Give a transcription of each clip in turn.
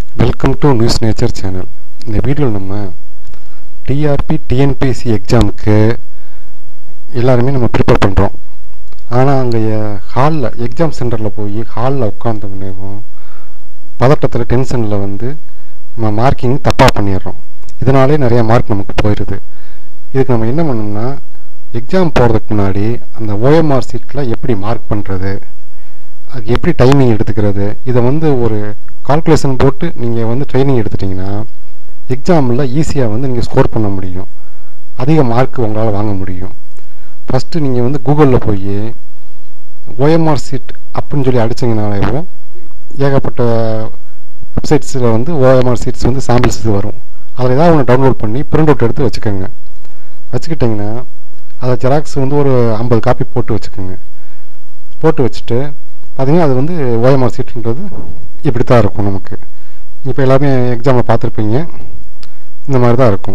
welcome to news nature channel இந்த வீடியோவில் நம்ம டிஆர்பி டிஎன்பிஎஸ்சி எக்ஸாமுக்கு எல்லாருமே நம்ம ப்ரிப்பேர் பண்ணுறோம் ஆனால் அங்கே ஹாலில் எக்ஸாம் சென்டரில் போய் ஹாலில் உட்காந்தோடனேவும் பதட்டத்தில் டென்ஷனில் வந்து நம்ம மார்க்கிங் தப்பாக பண்ணிடுறோம் இதனாலே நிறைய மார்க் நமக்கு போயிடுது இதுக்கு நம்ம என்ன பண்ணோம்னா எக்ஸாம் போகிறதுக்கு முன்னாடி அந்த ஓஎம்ஆர் சீட்டில் எப்படி மார்க் பண்ணுறது அதுக்கு எப்படி டைமிங் எடுத்துக்கிறது இதை வந்து ஒரு கால்குலேஷன் போட்டு நீங்கள் வந்து ட்ரைனிங் எடுத்துட்டிங்கன்னா எக்ஸாமில் ஈஸியாக வந்து நீங்கள் ஸ்கோர் பண்ண முடியும் அதிக மார்க் உங்களால் வாங்க முடியும் ஃபஸ்ட்டு நீங்கள் வந்து கூகுளில் போய் ஓஎம்ஆர் சீட் அப்படின்னு சொல்லி அடிச்சிங்கனாலேயும் ஏகப்பட்ட வெப்சைட்ஸில் வந்து ஓஎம்ஆர் சீட்ஸ் வந்து சாம்பிள்ஸ் வரும் அதில் ஏதாவது ஒன்று டவுன்லோட் பண்ணி பிரிண்ட் அவுட் எடுத்து வச்சுக்கோங்க வச்சுக்கிட்டிங்கன்னா அதை ஜெராக்ஸ் வந்து ஒரு ஐம்பது காப்பி போட்டு வச்சுக்கோங்க போட்டு வச்சுட்டு பார்த்தீங்கன்னா அது வந்து ஓஎம்ஆர் சீட்டுன்றது இப்படி தான் இருக்கும் நமக்கு இப்போ எல்லாமே எக்ஸாமில் பார்த்துருப்பீங்க இந்த மாதிரி தான் இருக்கும்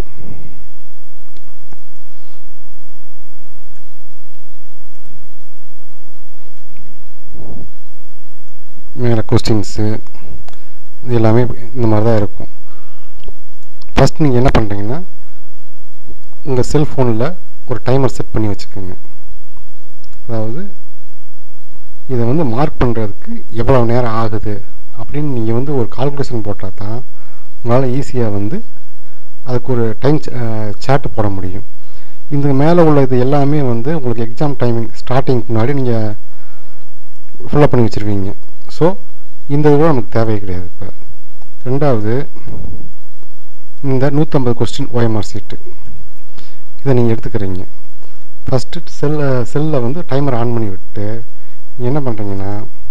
மேலே கொஸ்டின்ஸு இது எல்லாமே இந்த மாதிரி தான் இருக்கும் ஃபஸ்ட் நீங்கள் என்ன பண்ணுறீங்கன்னா உங்கள் செல்ஃபோனில் ஒரு டைமர் செட் பண்ணி வச்சுக்கோங்க அதாவது இதை வந்து மார்க் பண்ணுறதுக்கு எவ்வளோ நேரம் ஆகுது அப்படின்னு நீங்கள் வந்து ஒரு கால்குலேஷன் போட்டால் தான் உங்களால் ஈஸியாக வந்து அதுக்கு ஒரு டைம் சேட்டு போட முடியும் இந்த மேலே உள்ள இது எல்லாமே வந்து உங்களுக்கு எக்ஸாம் டைமிங் ஸ்டார்டிங்க்கு முன்னாடி நீங்கள் ஃபுல்லப் பண்ணி வச்சுருவீங்க ஸோ இந்த இது கூட நமக்கு தேவை கிடையாது இப்போ ரெண்டாவது இந்த நூற்றம்பது கொஸ்டின் ஓஎம்ஆர் சீட்டு இதை நீங்கள் எடுத்துக்கிறீங்க ஃபஸ்ட்டு செல்ல செல்லில் வந்து டைமர் ஆன் பண்ணி விட்டு நீங்கள் என்ன பண்ணுறீங்கன்னா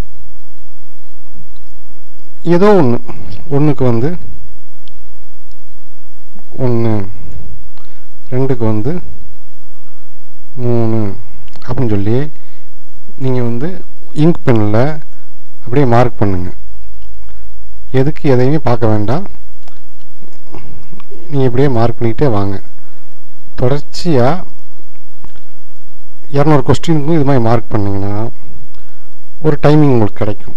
ஏதோ ஒன்று ஒன்றுக்கு வந்து ஒன்று ரெண்டுக்கு வந்து மூணு அப்படின்னு சொல்லி நீங்கள் வந்து இங்க் பெனில் அப்படியே மார்க் பண்ணுங்க எதுக்கு எதையுமே பார்க்க வேண்டாம் நீங்கள் இப்படியே மார்க் பண்ணிக்கிட்டே வாங்க தொடர்ச்சியாக இரநூறு கொஸ்டினுக்கும் இது மாதிரி மார்க் பண்ணிங்கன்னா ஒரு டைமிங் உங்களுக்கு கிடைக்கும்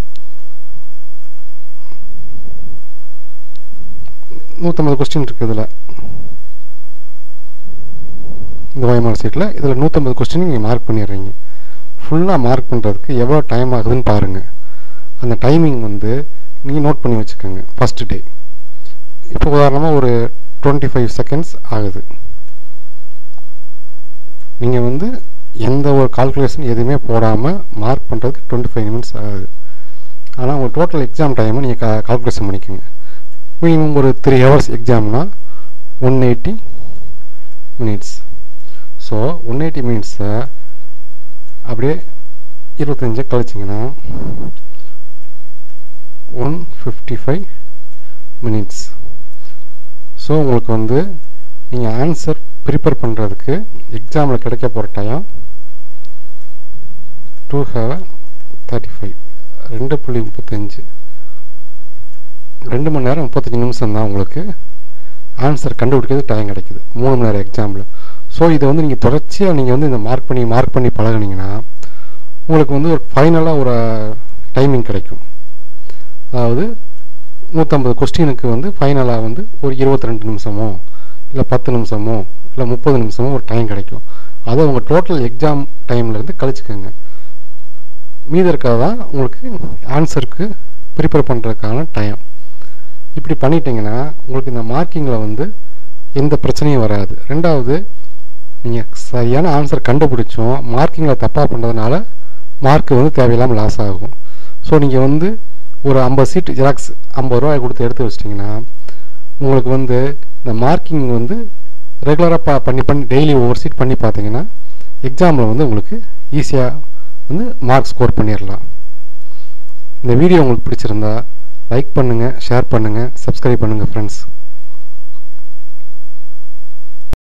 நூற்றம்பது கொஸ்டின் இருக்குது இதில் இந்த ஓஎம்ஆர் சீட்டில் இதில் நூற்றம்பது கொஸ்டின் நீங்கள் மார்க் பண்ணிடுறீங்க ஃபுல்லாக மார்க் பண்ணுறதுக்கு எவ்வளோ டைம் ஆகுதுன்னு பாருங்கள் அந்த டைமிங் வந்து நீங்கள் நோட் பண்ணி வச்சுக்கோங்க ஃபஸ்ட்டு டே இப்போ உதாரணமாக ஒரு டுவெண்ட்டி ஃபைவ் செகண்ட்ஸ் ஆகுது நீங்கள் வந்து எந்த ஒரு கால்குலேஷன் எதுவுமே போடாமல் மார்க் பண்ணுறதுக்கு டுவெண்ட்டி ஃபைவ் மினிட்ஸ் ஆகுது ஆனால் உங்கள் டோட்டல் எக்ஸாம் டைமை நீங்கள் கா கால்குலேஷன் பண்ணிக்கோங்க மினிமம் ஒரு த்ரீ ஹவர்ஸ் எக்ஸாம்னா one eighty minutes so one eighty மினிட்ஸை அப்படியே இருபத்தஞ்சு கழிச்சிங்கன்னா one fifty five minutes so உங்களுக்கு வந்து நீங்கள் ஆன்சர் ப்ரிப்பேர் பண்ணுறதுக்கு எக்ஸாமில் கிடைக்க போகிற time two hour thirty five ரெண்டு புள்ளி முப்பத்தஞ்சு ரெண்டு மணி நேரம் முப்பத்தஞ்சு நிமிஷம் தான் உங்களுக்கு ஆன்சர் கண்டுபிடிக்கிறது டைம் கிடைக்குது மூணு மணி நேரம் எக்ஸாமில் ஸோ இதை வந்து நீங்கள் தொடர்ச்சியாக நீங்கள் வந்து இந்த மார்க் பண்ணி மார்க் பண்ணி பழகுனீங்கன்னா உங்களுக்கு வந்து ஒரு ஃபைனலாக ஒரு டைமிங் கிடைக்கும் அதாவது நூற்றம்பது கொஸ்டினுக்கு வந்து ஃபைனலாக வந்து ஒரு இருபத்தி ரெண்டு நிமிஷமோ இல்லை பத்து நிமிஷமோ இல்லை முப்பது நிமிஷமோ ஒரு டைம் கிடைக்கும் அதை உங்கள் டோட்டல் எக்ஸாம் டைம்லேருந்து கழிச்சுக்கோங்க மீதி இருக்கிறது தான் உங்களுக்கு ஆன்சருக்கு ப்ரிப்பேர் பண்ணுறதுக்கான டைம் இப்படி பண்ணிட்டீங்கன்னா உங்களுக்கு இந்த மார்க்கிங்கில் வந்து எந்த பிரச்சனையும் வராது ரெண்டாவது நீங்கள் சரியான ஆன்சர் கண்டுபிடிச்சோம் மார்க்கிங்கில் தப்பாக பண்ணுறதுனால மார்க்கு வந்து தேவையில்லாமல் லாஸ் ஆகும் ஸோ நீங்கள் வந்து ஒரு ஐம்பது சீட் ஜெராக்ஸ் ஐம்பது ரூபாய் கொடுத்து எடுத்து வச்சிட்டிங்கன்னா உங்களுக்கு வந்து இந்த மார்க்கிங் வந்து ரெகுலராக பா பண்ணி பண்ணி டெய்லி ஒவ்வொரு சீட் பண்ணி பார்த்தீங்கன்னா எக்ஸாமில் வந்து உங்களுக்கு ஈஸியாக வந்து மார்க் ஸ்கோர் பண்ணிடலாம் இந்த வீடியோ உங்களுக்கு பிடிச்சிருந்தா லைக் பண்ணுங்கள் ஷேர் பண்ணுங்கள் சப்ஸ்கிரைப் பண்ணுங்கள் ஃப்ரெண்ட்ஸ்